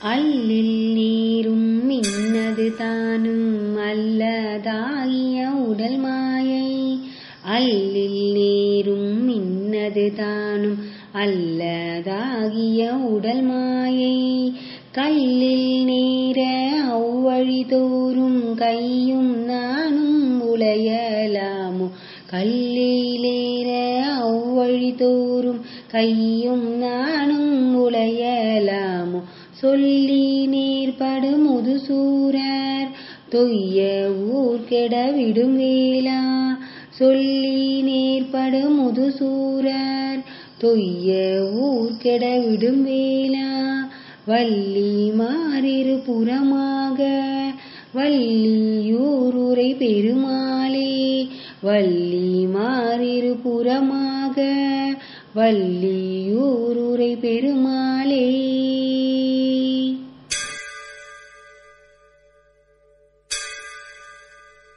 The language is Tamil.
அல்லில் நீரும் இன்னது தானும் அல்லதாகிய உடல் மாயை அல்லில் நீரும் இன்னது தானும் அல்லதாகிய உடல் மாயை கல்லில் நேர அவ்வழி தோறும் கையும் நானும் உளையலாமோ கல்லிலேற அவ்வழி தோறும் கையும் நானும் உளையலாமோ சொல்லி நேர்படு முதுசூரர் தொய்ய ஊர் கெட விடும் வேளா சொல்லி நேர்படு முதுசூரர் தொய்ய ஊர் கெட விடும் வேளா வள்ளி மாறிரு புறமாக வள்ளியூருரை பெருமாளே வள்ளி மாறிரு புறமாக வள்ளியூருரை பெருமாளே